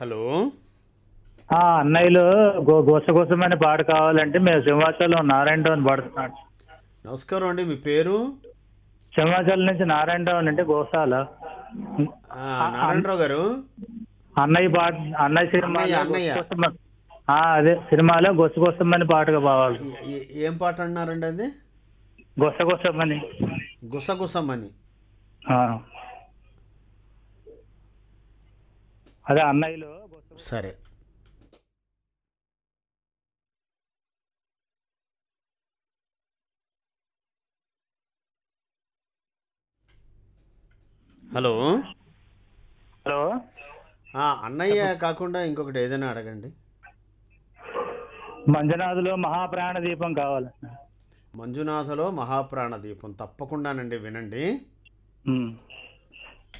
Hello ఆ, అన్నయ్యలు go గోసగోసమైన పాట కావాలంటే మేము సింహాచలం నారాయణ టౌన్ పడుతున్నాడు నమస్కారం అండి మీ పేరు సింహాచలం నుంచి నారాయణ టౌన్ అంటే గోసాల ఆ, నారాయణరావు గారు అన్నయ్య పాట అన్నయ్య సినిమాలో అన్నయ్య, అన్నయ్య. గొసగొసమ- ఆ, అదే సినిమాలో గొసగొసమని పాటగా కావాలి ఏ- ఏం పాట అన్నారండి అది గొసగొసమని గుసగుసమని ఆ. అదే అన్నయ్యలు గొస- సరే హలో హలో ఆ, అన్నయ్య కాకుండా ఇంకొకటి ఏదైనా అడగండి మంజునాథులో మహాప్రాణ దీపం కావాలి మంజునాథలో మహాప్రాణ దీపం తప్పకుండానండి వినండి ఉమ్.